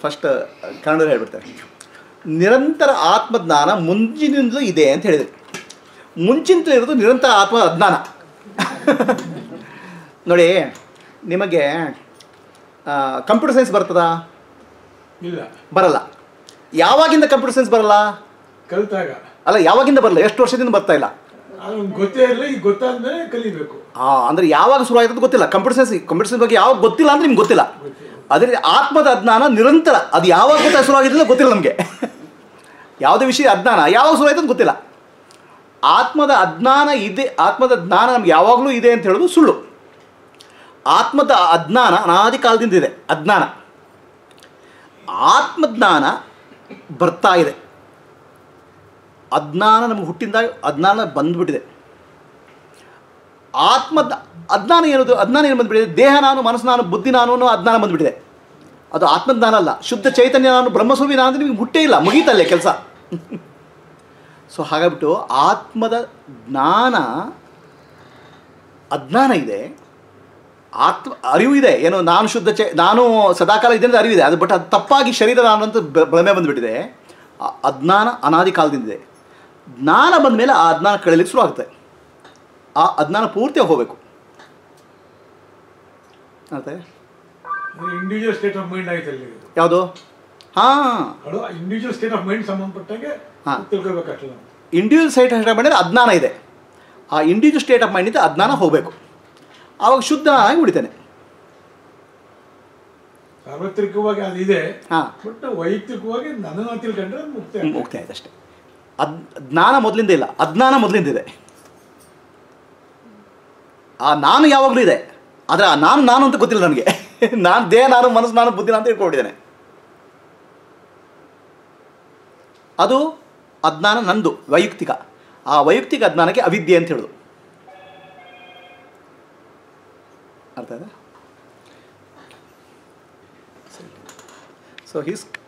First Kannada ಹೇಳ್ಬಿಡ್ತಾರೆ ನಿರಂತರ ಆತ್ಮಜ್ಞಾನ ಮುಂಚಿನಿಂದಲೂ ಇದೆ ಅಂತ ಹೇಳಿದ್ರು ಮುಂಚಿನ ಇರೋದು ನಿರಂತರ ಆತ್ಮ ಅಜ್ಞಾನ ನೋಡಿ ನಿಮಗೆ ಕಂಪ್ಯೂಟರ್ ಸೈನ್ಸ್ ಬರ್ತದಾ ಇಲ್ಲ ಬರಲ್ಲ ಯಾವಾಗಿಂದ ಕಂಪ್ಯೂಟರ್ ಸೈನ್ಸ್ ಬರಲ್ಲ ಕಲಿತಾಗ ಅಲ್ಲ ಯಾವಾಗಿಂದ ಬರಲ್ಲ ಎಷ್ಟು ವರ್ಷದಿಂದ ಬರ್ತಾ ಇಲ್ಲ ಅದು ಗೊತ್ತೇ ಇರಲಿ ಈಗ ಗೊತ್ತಾದ್ಮೇಲೆ ಕಲಿಬೇಕು ಹಾಂ ಅಂದರೆ ಯಾವಾಗ ಶುರು ಆಯ್ತದ ಗೊತ್ತಿಲ್ಲ ಕಂಪ್ಯೂಟರ್ ಸೈನ್ಸ್ ಕಂಪ್ಯೂಟರ್ ಸೈನ್ಸ್ ಬಗ್ಗೆ ಯಾವಾಗ ಗೊತ್ತಿಲ್ಲ ಅಂದ್ರೆ ನಿಮ್ಗೆ ಗೊತ್ತಿಲ್ಲ ಅದೇ ರೀತಿ ಆತ್ಮದ ಅಜ್ಞಾನ ನಿರಂತರ ಅದು ಯಾವಾಗ ಗೊತ್ತಾ ಶುರು ಆಗಿದ್ದಿಲ್ಲ ಗೊತ್ತಿಲ್ಲ ನಮಗೆ ಯಾವುದೇ ವಿಷಯ ಅಜ್ಞಾನ ಯಾವಾಗ ಶುರು ಆಯ್ತು ಅಂತ ಗೊತ್ತಿಲ್ಲ ಆತ್ಮದ ಅಜ್ಞಾನ ಇದೆ ಆತ್ಮದ ಜ್ಞಾನ ನಮ್ಗೆ ಯಾವಾಗಲೂ ಇದೆ ಅಂತ ಹೇಳೋದು ಸುಳ್ಳು ಆತ್ಮದ ಅಜ್ಞಾನ ಅನಾದಿ ಕಾಲದಿಂದ ಇದೆ ಅಜ್ಞಾನ ಆತ್ಮಜ್ಞಾನ ಬರ್ತಾ ಇದೆ ಅಜ್ಞಾನ ನಮಗೆ ಹುಟ್ಟಿದಾಗ ಅಜ್ಞಾನ ಬಂದ್ಬಿಟ್ಟಿದೆ ಆತ್ಮ ಅಜ್ಞಾನ ಏನದು ಅಜ್ಞಾನ ಏನು ಬಂದ್ಬಿಟ್ಟಿದೆ ದೇಹ ನಾನು ಮನಸ್ಸು ನಾನು ಬುದ್ಧಿ ನಾನು ಅನ್ನೋ ಅಜ್ಞಾನ ಬಂದ್ಬಿಟ್ಟಿದೆ ಅದು ಆತ್ಮಜ್ಞಾನ ಅಲ್ಲ ಶುದ್ಧ ಚೈತನ್ಯ ನಾನು ಬ್ರಹ್ಮಸ್ವರೂಪಿ ನಾನು ಅಂದ್ರೆ ನಿಮಗೆ ಹುಟ್ಟೇ ಇಲ್ಲ ಮುಗೀತಲ್ಲೇ ಕೆಲಸ ಸೊ ಹಾಗಾಗ್ಬಿಟ್ಟು ಆತ್ಮದ ಜ್ಞಾನ ಅಜ್ಞಾನ ಇದೆ ಆತ್ಮ ಅರಿವು ಇದೆ ಏನು ನಾನು ಶುದ್ಧ ಚೈ ನಾನು ಸದಾಕಾಲ ಇದೆ ಅಂತ ಅರಿವಿದೆ ಅದು ಬಟ್ ಅದು ತಪ್ಪಾಗಿ ಶರೀರ ನಾನು ಅಂತ ಭ್ರ- ಭ್ರಮೆ ಬಂದುಬಿಟ್ಟಿದೆ ಆ ಅಜ್ಞಾನ ಅನಾದಿ ಕಾಲದಿಂದ ಇದೆ ಜ್ಞಾನ ಬಂದ ಮೇಲೆ ಆ ಅಜ್ಞಾನ ಕಳೀಲಿಕ್ಕೆ ಶುರು ಆಗುತ್ತೆ ಆ ಅಜ್ಞಾನ ಪೂರ್ತಿಯಾಗಿ ಹೋಗಬೇಕು ಅರ್ಥ ಇಂಡಿವಿಜುವಲ್ ಸ್ಟೇಟ್ ಆಫ್ ಮೈಂಡ್ ಆಯ್ತು ಅಲ್ಲಿ ಇದು ಯಾವುದು ಹಾಂ ಅದು ಇಂಡಿವಿಜುವಲ್ ಸ್ಟೇಟ್ ಆಫ್ ಮೈಂಡ್ ಸಂಬಂಧಪಟ್ಟಂಗೆ ಹಾ. ತಿಳ್ಕೊಬೇಕಷ್ಟೇ ನಾವು ಇಂಡಿವಿಜುವಲ್ ಸೈಟ್ ಆಫ್ ಮೈಂಡ್ ಅಜ್ಞಾನ ಇದೆ ಆ ಇಂಡಿವಿಜುವಲ್ ಸ್ಟೇಟ್ ಆಫ್ ಮೈಂಡಿಂದ ಅಜ್ಞಾನ ಹೋಗಬೇಕು ಆವಾಗ ಶುದ್ಧ ಆಗಿ ಉಳಿತಾನೆ ಸಾರ್ವತ್ರಿಕವಾಗಿ ಅದಿದೆ ಹಾಂ ಬಟ್ ವೈಯಕ್ತಿಕವಾಗಿ ನನ್ನನ್ನು ತಿಳ್ಕೊಂಡ್ರೆ ಅದು ಮುಕ್ತಿ ಆಗ್ತದೆ. ಮುಕ್ತಿ ಆಯ್ತು ಅಷ್ಟೇ ಅದ್ ಜ್ಞಾನ ಮೊದಲಿಂದ ಇಲ್ಲ ಅಜ್ಞಾನ ಮೊದಲಿಂದ ಇದೆ ಆ ನಾನು ಯಾವಾಗಲೂ ಇದೆ ಆದರೆ ಆ ನಾನು ನಾನು ಅಂತ ಗೊತ್ತಿಲ್ಲ ನನಗೆ ನಾನು ದೇಹ ನಾನು ಮನಸ್ಸು ನಾನು ಬುದ್ಧಿ ನಾನು ಅಂತ ಇಟ್ಕೊಂಡಿದ್ದೇನೆ ಅದು ಅಜ್ಞಾನ ನಂದು ವೈಯಕ್ತಿಕ ಆ ವೈಯಕ್ತಿಕ ಅಜ್ಞಾನಕ್ಕೆ ಅವಿದ್ಯೆ ಅಂತ ಹೇಳೋದು ಅರ್ಥ ಆಯ್ತಾ ಸೊ ಹೀಸ್